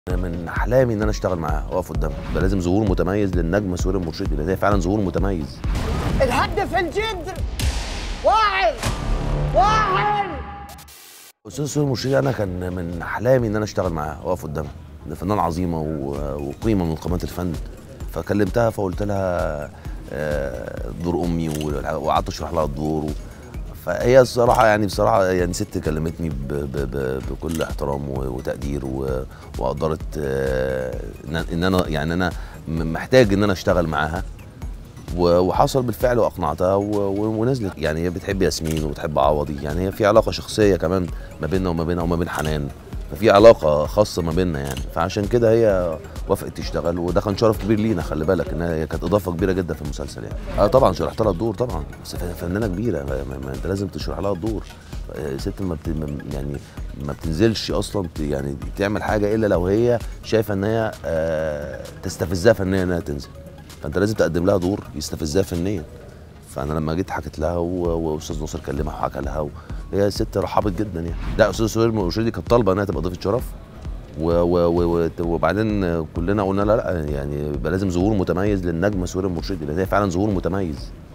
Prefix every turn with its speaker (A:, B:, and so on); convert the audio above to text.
A: من احلامي ان انا اشتغل معاها واقف قدامها يبقى لازم ظهور متميز للنجم سهير المرشدي لان هي فعلا ظهور متميز
B: الهدف الجدر واعر واعر
A: استاذ سهير المرشدي انا كان من احلامي ان انا اشتغل معاها واقف قدامها ده فنانه عظيمه و- وقيمه من قامات الفن فكلمتها فقلت لها آه، دور امي و- وقعدت اشرح لها الدور و- فهي الصراحه يعني بصراحه يعني ست كلمتني ب ب ب بكل احترام و- وتقدير و- وقدرت آه، ان إن انا يعني انا م- محتاج ان انا اشتغل معاها و- وحصل بالفعل واقنعتها و- و- ونزلت يعني هي بتحب ياسمين وبتحب عوضي يعني هي في علاقه شخصيه كمان ما بيننا وما بينها وما بين حنان ففي علاقه خاصه ما بيننا يعني فعشان كده هي وافقت تشتغل وده كان شرف كبير لينا خلي بالك ان هي كانت اضافه كبيره جدا في المسلسل يعني اه طبعا شرحت لها الدور طبعا بس ف- فنانه كبيره ما, ما, ما انت لازم تشرح لها الدور آه، ست ما بت ما- يعني ما بتنزلش اصلا ت- يعني تعمل حاجه الا لو هي شايفه ان هي آه، تستفزها فنيا انها تنزل فانت لازم تقدم لها دور يستفزها فنيا فانا لما جيت حكيت لها و- واستاذ ناصر كلمها وحكى لها و... هي ست رحبت جدا يعني لا استاذ سهير المرشدي كانت طالبه انها تبقى ضيفه شرف و... و... و... و... وبعدين كلنا قلنا لا لا يعني يبقى لازم ظهور متميز للنجم سهير المرشدي لان هي فعلا ظهور متميز